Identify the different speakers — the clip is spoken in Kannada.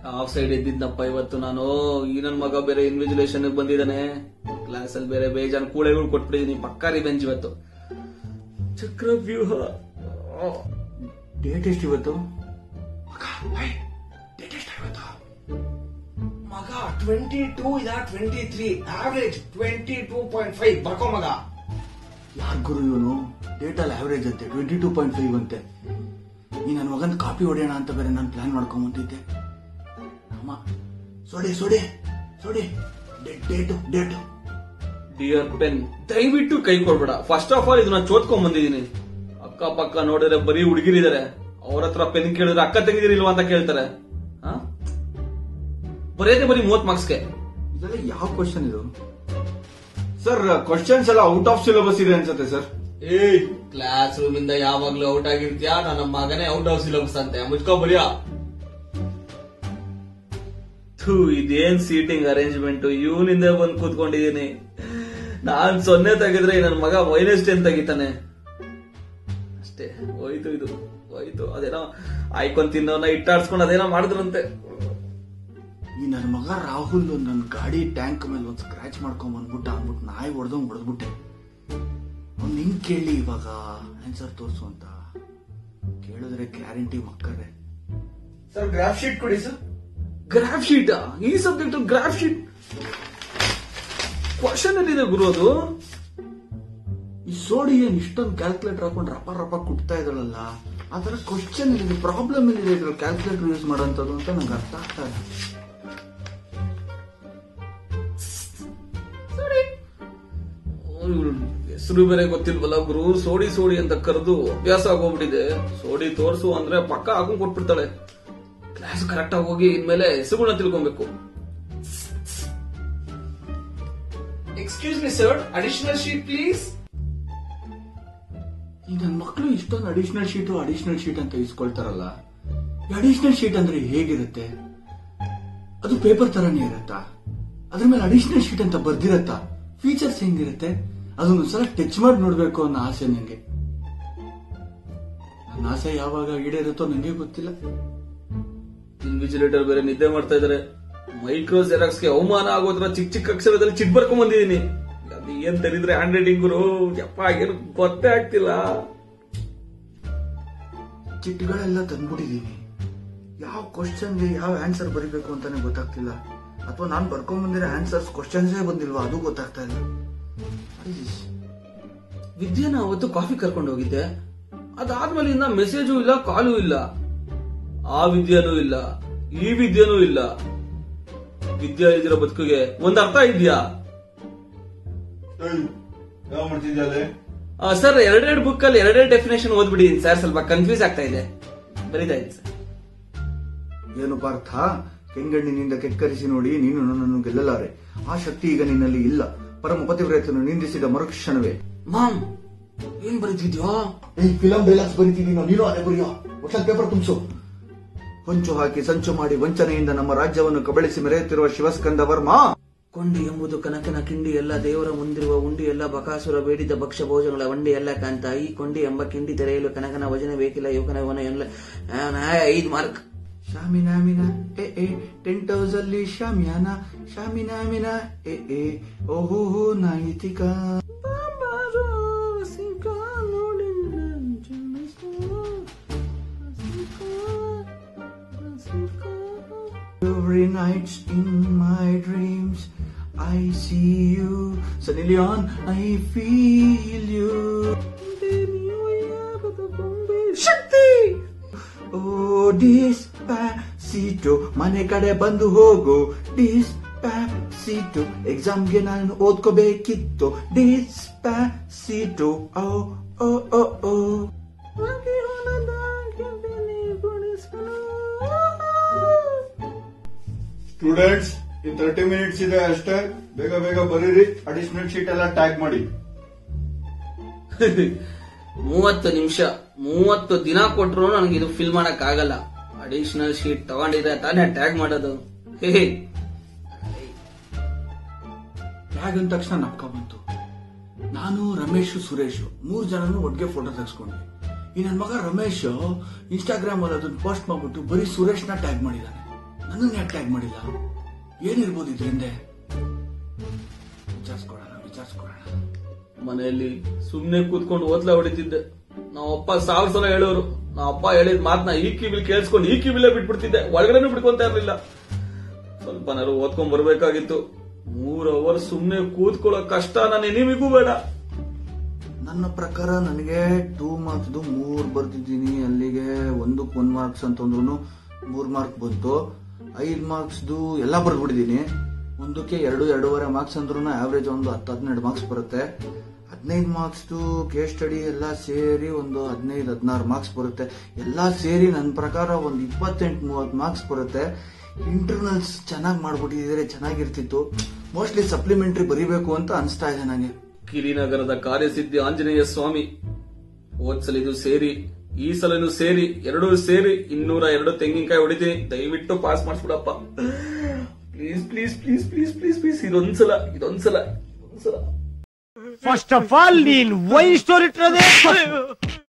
Speaker 1: ಆಫ್ ಸೈಡ್ ಇದ್ದಿದ್ದಪ್ಪ ಇವತ್ತು ನಾನು ಈ ನನ್ ಮಗ ಬೇರೆ ಇನ್ವಿಜಿಲೇಷನ್ ಬಂದಿದ್ದಾನೆ ಕ್ಲಾಸ್ ಅಲ್ಲಿ ಬೇರೆ ಬೇಜಾನ್ ಕೂಳೆಗಳು ಕೊಟ್ಬಿಟ್ಟಿದೀನಿ ಪಕ್ಕಾ ರಿವೆಂಜ್ ಇವತ್ತು ಚಕ್ರವ್ಯೂಹ
Speaker 2: ಡೇಟ್ ಎಷ್ಟು ಇವತ್ತು ಡೇಟ್ ಎಷ್ಟು ಇವತ್ತು
Speaker 3: ಮಗ ಟ್ವೆಂಟಿ ಟೂ ಇಲ್ಲ twenty three average twenty two point five ಬರ್ಕೋ ಮಗ
Speaker 2: ಯಾರ್ ಗುರು ಇವನು ಡೇಟ್ ಅಲ್ಲಿ ಆವರೇಜ್ ಅಂತೆ ಟ್ವೆಂಟಿ ಟೂ ಪಾಯಿಂಟ್ ಫೈವ್ ಅಂತೆ ಈ ನನ್ನ ಮಗನ್ ಕಾಪಿ ಹೊಡೆಯೋಣ ಅಂತ ಬೇರೆ ನಾನು ಪ್ಲಾನ್ ಮಾಡ್ಕೊಂಬಂದಿದ್ದೆ ಅಮ್ಮ ಸೋಡೆ ಸೋಡೆ ಸೋಡೆ date date date
Speaker 1: dear pen ದಯವಿಟ್ಟು ಕೈ ಕೊಡ್ಬೇಡ ಫಸ್ಟ್ ಆಫ್ ಆಲ್ ಇದನ್ನ ಚೋದ್ಕೊಂಡ್ ಬಂದಿದೀನಿ ಅಕ್ಕ ಪಕ್ಕ ನೋಡಿದ್ರೆ ಬರೀ ಹುಡುಗಿರಿದ್ದಾರೆ ಅವ್ರ ಹತ್ರ ಪೆನ್ ಕೇಳಿದ್ರೆ ಅಕ್ಕ ತೆಗೆದಿರಿಲ್ವಾ ಅಂತ ಕೇಳ್ತಾರೆ ಆ? ಬರೆಯದೆ ಬರೀ ಮೂವತ್ ಮಾರ್ಕ್ಸ್ಗೆ
Speaker 2: ಇದೆಲ್ಲ ಯಾವ ಕ್ವಶನ್ ಇದು
Speaker 4: ಸರ್ ಕ್ವಶನ್ಸ್ ಎಲ್ಲ ಔಟ್ ಆಫ್ ಸಿಲೆಬಸ್ ಇದೆ ಅನ್ಸುತ್ತೆ ಸರ್
Speaker 1: ಏಯ್ ಕ್ಲಾಸ್ ರೂಮ್ ಇಂದ ಯಾವಾಗ್ಲೂ ಔಟ್ ಆಗಿರ್ತೀಯಾ ನನ್ನ ಮಗನೇ ಔಟ್ ಆಫ್ ಸಿಲೆಬಸ್ ಅಂತೆ ಮುಚ್ಕೋ ಬರಿಯಾ ಥೂ ಇದೇನ್ ಸೀಟಿಂಗ್ ಅರೇಂಜ್ಮೆಂಟ್ ಇವನಿಂದ ಬಂದ್ ಕೂತ್ಕೊಂಡಿದೀನಿ ನಾನ್ ಸೊನ್ನೆ ತೆಗೆದ್ರೆ ಈ ನನ್ ಮಗ ಮೈನಸ್ ಟೆನ್ ತೆಗಿತಾನೆ ಅಷ್ಟೇ ಹೋಯ್ತು ಇದು ಹೋಯ್ತು ಅದೇನೋ ಆಯ್ಕೊಂಡ್ ತಿನ್ನೋನ ಇಟ್ಟಾಡ್ಸ್ಕೊಂಡು ಅದೇನೋ ಮಾಡಿದ್ರಂತೆ
Speaker 2: ಈ ನನ್ನ ಮಗ ರಾಹುಲ್ ನನ್ನ ಗಾಡಿ ಟ್ಯಾಂಕ್ ಮೇಲೆ ಒಂದು ಸ್ಕ್ರಾಚ್ ಮಾಡ್ಕೊಂಡ್ ಬಂದ್ಬಿಟ್ಟ ಅಂದ್ಬಿಟ್ಟು ನಾಯಿ ಹೊಡೆದಂಗ್ ಹೊಡೆದ್ಬಿಟ್ಟೆ ಅವ್ನು ಹಿಂಗ್ ಕೇಳಿ ಇವಾಗ ಆನ್ಸರ್ ತೋರ್ಸು ಅಂತ ಕೇಳಿದ್ರೆ ಗ್ಯಾರಂಟಿ ಮಕ್ಕಳೇ
Speaker 4: ಸರ್ ಗ್ರಾಫ್ ಶೀಟ್ ಕೊಡಿ ಸರ್
Speaker 1: ಗ್ರಾಫ್ ಶೀಟ್ ಈ ಸಬ್ಜೆಕ್ಟ್ ಗ್ರಾಫ್ ಶೀಟ್ ಕ್ವಶನ್ ಎಲ್ಲಿದೆ ಗುರು ಅದು
Speaker 2: ಈ ಸೋಡಿ ಏನ್ ಇಷ್ಟೊಂದು ಕ್ಯಾಲ್ಕುಲೇಟರ್ ಹಾಕೊಂಡು ರಪ ರಪ ಕುಟ್ತಾ ಇದ್ರಲ್ಲ ಆ ತರ ಕ್ವಶನ್ ಇದೆ ಪ್ರಾಬ್ಲಮ್ ಏನಿದೆ ಇದ್ರಲ್ಲಿ ಕ್ಯಾಲ್ಕುಲೇಟರ್ ಯೂಸ್ ಮಾಡೋಂಥದ್ದು ಅಂತ ನಂಗೆ ಅರ್ಥ ಆಗ್ತಾ ಇಲ್ಲ
Speaker 1: ಹೆಸರು ಬೇರೆ ಗೊತ್ತಿಲ್ವಲ್ಲ ಗುರು ಸೋಡಿ ಸೋಡಿ ಅಂತ ಕರೆದು ಅಭ್ಯಾಸ ಆಗೋಗ್ಬಿಟ್ಟಿದೆ ಸೋಡಿ ತೋರ್ಸು ಅಂದ್ರೆ ಪಕ್ಕ ಹಾಕೊಂಡ್ ಕೊಟ್ಬಿಡ್ತಾಳೆ ಕ್ಲಾಸ್ ಕರೆಕ್ಟ್ ಆಗಿ ಹೋಗಿ ಇನ್ಮೇಲೆ ಹೆಸರುಗಳನ್ನ ತಿಳ್ಕೊಬೇಕು
Speaker 3: excuse me sir additional sheet please
Speaker 2: ಈ ನನ್ನ ಮಕ್ಕಳು ಇಷ್ಟೊಂದು ಅಡಿಷನಲ್ ಶೀಟು ಅಡಿಷನಲ್ ಶೀಟ್ ಅಂತ ಇಸ್ಕೊಳ್ತಾರಲ್ಲ ಅಡಿಷನಲ್ ಶೀಟ್ ಅಂದ್ರೆ ಹೇಗಿರುತ್ತೆ ಅದು ಪೇಪರ್ ತರನೇ ಇರುತ್ತಾ ಅದ್ರ ಮೇಲೆ ಅಡಿಷನಲ್ ಶೀಟ್ ಅಂತ ಬರ್ದಿರತ್ತಾ ಫೀಚರ್ಸ್ ಹೆಂಗಿರುತ್ತೆ ಅದನ್ನೊಂದ್ಸಲ ಟಚ್ ಮಾಡಿ ನೋಡ್ಬೇಕು ಅನ್ನೋ ಆಸೆ ನಂಗೆ ನನ್ನ ಆಸೆ ಯಾವಾಗ ಈಡೇರುತ್ತೋ ನಂಗೆ ಗೊತ್ತಿಲ್ಲ
Speaker 1: ಇನ್ವಿಜಿಲೇಟರ್ ಬೇರೆ ನಿದ್ದೆ ಮಾಡ್ತಾ ಇದಾರೆ ಮೈಕ್ರೋ ಜೆರಾಕ್ಸ್ ಗೆ ಅವಮಾನ ಆಗೋದ್ರ ಚಿಕ್ಕ ಚಿಕ್ಕ ಅಕ್ಷರದಲ್ಲಿ ಚಿಟ್ ಬರ್ಕೊಂಡ್ ಬಂದಿದೀನಿ ಅದು ಏನ್ ತೆರಿದ್ರೆ ಹ್ಯಾಂಡ್ ರೈಟಿಂಗ್ ಗುರು ಯಪ್ಪ ಏನು ಗೊತ್ತೇ ಆಗ್ತಿಲ್ಲ
Speaker 2: ಚಿಟ್ಗಳೆಲ್ಲ ತಂದ್ಬಿಟ್ಟಿದೀನಿ ಯಾವ ಕ್ವಶನ್ಗೆ ಯಾವ ಆನ್ಸರ್ ಬರೀಬೇಕು ಅಂತಾನೆ ಗೊತ್ತಾಗ್ತಿಲ್ಲ ಅಥವಾ ನಾನು ಬರ್ಕೊಂಡ್ ಬಂದಿರೋ ಆನ್ಸರ್ಸ್ ಕ್ವಶನ್ಸೇ ಬಂದಿಲ್ವಾ ಅದು ಗೊತ್ತಾಗ್ತಾ ಇಲ್ಲ What is this?
Speaker 1: ವಿದ್ಯಾನ ಅವತ್ತು ಕಾಫಿ ಕರ್ಕೊಂಡು ಹೋಗಿದ್ದೆ ಅದಾದ್ಮೇಲೆ ಇನ್ನ ಮೆಸೇಜು ಇಲ್ಲ ಕಾಲು ಇಲ್ಲ ಆ ವಿದ್ಯಾನೂ ಇಲ್ಲ ಈ ವಿದ್ಯಾನೂ ಇಲ್ಲ ವಿದ್ಯಾ ಇದಿರೋ ಬದುಕಿಗೆ ಒಂದ್ ಅರ್ಥ ಇದ್ಯಾ
Speaker 4: ಯಾವ ಮಾಡ್ತಿದ್ದೆ
Speaker 1: ಸರ್ ಎರಡೆರಡು ಬುಕ್ ಅಲ್ಲಿ ಎರಡೆರಡು ಡೆಫಿನೇಷನ್ ಓದ್ಬಿಡಿದೀನಿ ಸರ್ ಸ್ವಲ್ಪ ಕನ್ಫ್ಯೂಸ್ ಆಗ್ತಾ ಇದೆ ಬರೀತಾ ಇದ್ದೀನಿ ಸರ್
Speaker 2: ಏನು ಪಾರ್ಥ ಕೆಂಗಣ್ಣಿನಿಂದ ಕೆಕ್ಕರಿಸಿ ನೋಡಿ ನೀನು ನನ್ನನ್ನು ಗೆಲ್ಲಲಾರೆ ಆ ಶಕ್ತಿ ಈಗ ನಿನ್ನಲ್ಲಿ ಇಲ್ಲ ಪರಮ ಪತಿವ್ರತನು ನಿಂದಿಸಿದ ಮರುಕ್ಷಣವೇ
Speaker 1: ಮಾಮ್ ಏನ್ ಬರೀತಿದ್ಯೋ
Speaker 2: ಈ ಫಿಲಂ ಡೈಲಾಗ್ಸ್ ಬರೀತಿದ್ದೀನೋ ನೀನು ಅದೇ ಬರೆಯೋ ಒಟ್ನಲ್ಲಿ ಪೇಪರ್ ತುಂಬಿಸು ಹೊಂಚು ಹಾಕಿ ಸಂಚು ಮಾಡಿ ವಂಚನೆಯಿಂದ ನಮ್ಮ ರಾಜ್ಯವನ್ನು ಕಬಳಿಸಿ ಮೆರೆಯುತ್ತಿರುವ ಶಿವಸ್ಕಂದ ವರ್ಮ
Speaker 1: ಕೊಂಡಿ ಎಂಬುದು ಕನಕನ ಕಿಂಡಿ ಎಲ್ಲ ದೇವರ ಮುಂದಿರುವ ಉಂಡಿ ಎಲ್ಲ ಬಕಾಸುರ ಬೇಡಿದ ಭಕ್ಷ್ಯ ಭೋಜನಗಳ ವಂಡಿ ಎಲ್ಲ ಕಾಂತ ಈ ಕೊಂಡಿ ಎಂಬ ಕಿಂಡಿ ತೆರೆಯಲು ಕನಕನ ವಚನ ಬೇಕಿಲ್ಲ ಯುವಕನ ವನ ಎಲ್ಲ ಆ, ನಾ ಐದ್ ಮಾರ್ಕ್
Speaker 2: ಶಾಮಿನಾಮಿನ ಎ ಎ ಟೆಂಟ್ ಹೌಸ್ ಅಲ್ಲಿ ಶಾಮಿಯಾನ ಶಾಮಿನಾಮಿನ ಎ ಎ ಓಹೋ ನಾಯಿತಿಕ Every night in my dreams, I see you. Sunny Leon, I feel you. ಶಕ್ತಿ ಓ ಡಿಸ್ಪ್ಯಾಸಿಟೋ ಮನೆ ಕಡೆ ಬಂದು ಹೋಗು ಡಿಸ್ಪ್ಯಾಸಿಟೋ ಎಕ್ಸಾಮ್ಗೆ ನಾನು ಓದ್ಕೋಬೇಕಿತ್ತು ಡಿಸ್ಪ್ಯಾಸಿಟೋ ಓ ಓ ಓ ಓ
Speaker 4: ಸ್ಟೂಡೆಂಟ್ಸ್ ಈ ತರ್ಟಿ ಮಿನಿಟ್ಸ್ ಇದೆ ಅಷ್ಟೇ ಬೇಗ ಬೇಗ ಬರೀರಿ ಅಡಿಷನಲ್ ಶೀಟ್ ಎಲ್ಲ ಟ್ಯಾಗ್ ಮಾಡಿ
Speaker 1: ಮೂವತ್ತು ನಿಮಿಷ ಮೂವತ್ತು ದಿನ ಕೊಟ್ರು ನನಗೆ ಇದು ಫಿಲ್ ಮಾಡಕ್ ಆಗಲ್ಲ ಅಡಿಷನಲ್ ಶೀಟ್ ತಗೊಂಡಿದ್ರೆ ತಾನೇ ಟ್ಯಾಗ್ ಮಾಡೋದು ಹೇ
Speaker 2: ಟ್ಯಾಗ್ ಅಂದ ತಕ್ಷಣ ನಪ್ಕ ಬಂತು ನಾನು ರಮೇಶ್ ಸುರೇಶ್ ಮೂರ್ ಜನನು ಒಟ್ಟಿಗೆ ಫೋಟೋ ತೆಗೆಸ್ಕೊಂಡ್ವಿ ಈ ನನ್ನ ಮಗ ರಮೇಶ್ ಇನ್ಸ್ಟಾಗ್ರಾಮ್ ಅಲ್ಲಿ ಅದನ್ನ ಪೋಸ್ಟ್ ಮಾಡ್ಬಿಟ್ಟು ಬರೀ ಸುರೇಶ್ನ ಟ್ಯಾಗ್ ಮಾಡಿದ್ದಾನೆ ನನ್ನನ್ನು ಯಾಕೆ ಟ್ಯಾಗ್ ಮಾಡಿಲ್ಲ ಏನಿರ್ಬೋದು ಇದ್ರ ಹಿಂದೆ ವಿಚಾರಿಸ್ಕೊಳ್ಳೋಣ ವಿಚಾರಿಸ್ಕೊಳ್ಳೋಣ
Speaker 1: ಮನೆಯಲ್ಲಿ ಸುಮ್ನೆ ಕೂತ್ಕೊಂಡು ಓದ್ಲ ಹೊಡಿತಿದ್ದೆ ನಾವ್ ಅಪ್ಪ ಸಾವಿರ ಸಲ ಹೇಳೋರು ನಾವ್ ಅಪ್ಪ ಹೇಳಿದ ಮಾತನ್ನ ಈ ಕಿವಿಲ್ ಕೇಳಿಸ್ಕೊಂಡು ಈ ಕಿವಿಲೇ ಬಿಟ್ಬಿಡ್ತಿದ್ದೆ ಒಳಗಡೆನೂ ಬಿಡ್ಕೊಂತ ಇರ್ಲಿಲ್ಲ ಸ್ವಲ್ಪನಾರು ಓದ್ಕೊಂಡ್ ಬರ್ಬೇಕಾಗಿತ್ತು ಮೂರ್ ಅವರ್ ಸುಮ್ನೆ ಕೂತ್ಕೊಳ್ಳೋ ಕಷ್ಟ ನಾನು ನಿಮಗೂ ಬೇಡ
Speaker 2: ನನ್ನ ಪ್ರಕಾರ ನನಗೆ ಟೂ ಮಾರ್ಕ್ಸ್ದು ಮೂರ್ ಬರ್ತಿದ್ದೀನಿ ಅಲ್ಲಿಗೆ ಒಂದಕ್ಕೆ ಒಂದ್ ಮಾರ್ಕ್ಸ್ ಅಂತಂದ್ರು ಮೂರ್ ಮಾರ್ಕ್ ಬಂತು ಐದ್ ಮಾರ್ಕ್ಸ್ದು ಎಲ್ಲ ಬರ್ದ್ಬಿಟ್ಟಿದ್ದೀನಿ ಒಂದಕ್ಕೆ ಎರಡು ಎರಡೂವರೆ ಮಾರ್ಕ್ಸ್ ಅಂದ್ರೂ ಆವ್ರೇಜ್ ಒಂದು ಹತ್ತು ಹದಿನೆಂಟು ಮಾರ್ಕ್ಸ್ ಬರುತ್ತೆ ಹದಿನೈದು ಮಾರ್ಕ್ಸ್ದು ಕೇಸ್ ಸ್ಟಡಿ ಎಲ್ಲ ಸೇರಿ ಒಂದು ಹದಿನೈದು ಹದಿನಾರು ಮಾರ್ಕ್ಸ್ ಬರುತ್ತೆ ಎಲ್ಲ ಸೇರಿ ನನ್ನ ಪ್ರಕಾರ ಒಂದು ಇಪ್ಪತ್ತೆಂಟು ಮೂವತ್ತು ಮಾರ್ಕ್ಸ್ ಬರುತ್ತೆ ಇಂಟರ್ನಲ್ಸ್ ಚೆನ್ನಾಗಿ ಮಾಡ್ಬಿಟ್ಟಿದ್ರೆ ಚೆನ್ನಾಗಿರ್ತಿತ್ತು ಮೋಸ್ಟ್ಲಿ ಸಪ್ಲಿಮೆಂಟ್ರಿ ಬರಿಬೇಕು ಅಂತ ಅನಿಸ್ತಾ ಇದೆ ನನಗೆ
Speaker 1: ಕಿರಿನಗರದ ಕಾರ್ಯಸಿದ್ಧಿ ಆಂಜನೇಯ ಸ್ವಾಮಿ ಹೋದ್ಸಲ ಇದು ಸೇರಿ ಈ ಸಲನು ಸೇರಿ ಎರಡೂ ಸೇರಿ ಇನ್ನೂರ ಎರಡು ತೆಂಗಿನಕಾಯಿ ಹೊಡಿತೀನಿ ದಯವಿಟ್ಟು ಪಾಸ್ ಮಾಡಿಸ್ಬಿಡಪ್ಪ please please please please please please ಇದೊಂದ್ಸಲ ಇದೊಂದ್ಸಲ ಇದೊಂದ್ಸಲ
Speaker 5: ಫಸ್ಟ್ ಆಫ್ ಆಲ್ ನೀನ್ ವೈ ಸ್ಟೋರಿ ಇಟ್ಟಿರೋದೇ